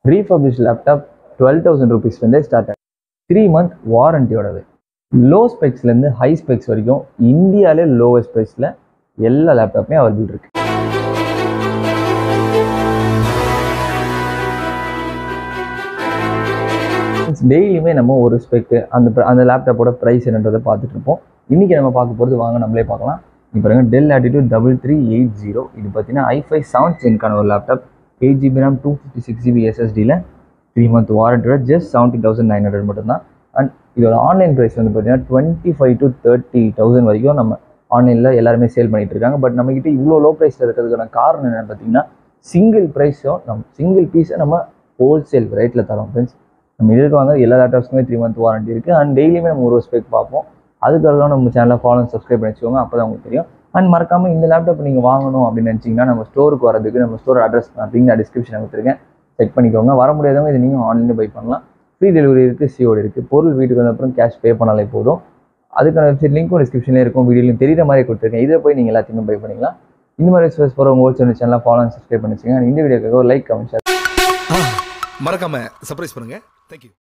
refurbish laptop twelve thousand ருபீஸ்லேருந்தே start ஆகும் three month வாரண்டியோடது லோ ஸ்பெக்ஸ்லேருந்து ஹை ஸ்பெக்ஸ் வரைக்கும் இந்தியாவிலே லோவஸ்ட் ப்ரைஸில் எல்லா லேப்டாப்புமே அவைலபிள் இருக்கு டெய்லியுமே நம்ம ஒரு ஸ்பெக்கு அந்த pr- அந்த லேப்டாப்போட ப்ரைஸ் என்னன்றதை பார்த்துட்டு இருப்போம் இன்றைக்கி நம்ம பார்க்க போகிறது வாங்க நம்மளே பார்க்கலாம் இப்போ பாருங்க Dell Latitude double three eight zero இது பார்த்தீங்கன்னா ஐஃபை செவன் ஜென்கான ஒரு laptop eight GB RAM two fifty six GB எஸ்எஸ்டியில் த்ரீ மந்த் வாரண்டியோட just seventy thousand nine hundred மட்டும்தான் அண்ட் இதோட ஆன்லைன் ப்ரைஸ் வந்து பார்த்தீங்கன்னா twenty five to thirty thousand வரைக்கும் நம்ம ஆன்லைனில் எல்லாருமே சேல் பண்ணிட்டு இருக்காங்க பட் நம்மக்கிட்ட இவ்வளோ லோ ப்ரைஸில் இருக்கிறதுக்கான காரணம் என்னென்னு பார்த்தீங்கன்னா சிங்கிள் ப்ரைஸும் நம்ம சிங்கிள் பீஸை நம்ம ஹோல்சேல் ரேட்டில் தரோம் ஃப்ரெண்ட்ஸ் நம்ம இதுக்கு வாங்க எல்லா லேப்டாப்ஸ்க்குமே த்ரீ மந்த் வாரண்டி இருக்குது அண்ட் டெய்லியுமே நம்ம ஒரு ஸ்பெக் பார்ப்போம் அதுக்காக நம்ம சேனலை ஃபாலோ சப்ஸ்கிரைப் பண்ணி வச்சுக்கோங்க அப்போ தான் உங்களுக்கு தெரியும் அண்ட் மறக்காமல் இந்த லேப்டாப் நீங்கள் வாங்கணும் அப்படின்னு நினச்சிங்கன்னா நம்ம ஸ்டோருக்கு வரதுக்கு நம்ம ஸ்டோர் அட்ரஸ் அப்படின்னு டிஸ்கிரிப்ஷன் கொடுத்துருக்கேன் செக் பண்ணிக்கோங்க வர முடியாதவங்க இது நீங்கள் ஆன்லைனில் பை பண்ணலாம் ஃப்ரீ டெலிவரி இருக்குது சிஓடி இருக்குது பொருள் வீட்டுக்கு வந்த அப்புறம் கேஷ் பே பண்ணாலே போதும் அதுக்கான வெப்சைட் லிங்க்கும் டிஸ்கிரிப்ஷன்லேயே இருக்கும் வீடியோலையும் தெரியுற மாதிரி கொடுத்துருக்கேன் இதை போய் நீங்கள் எல்லாத்தையுமே பை பண்ணிக்கலாம் இந்த மாதிரி ஸ்பேஸ் போகிற உங்கள் சேனல் சேனலாக ஃபாலோ சப்ஸ்கிரைப் பண்ணி வச்சுங்க And இந்த வீடியோக்காக ஒரு லைக் கமெண்ட் மறக்காம சர்ப்ரைஸ் பண்ணுங்க தேங்க்யூ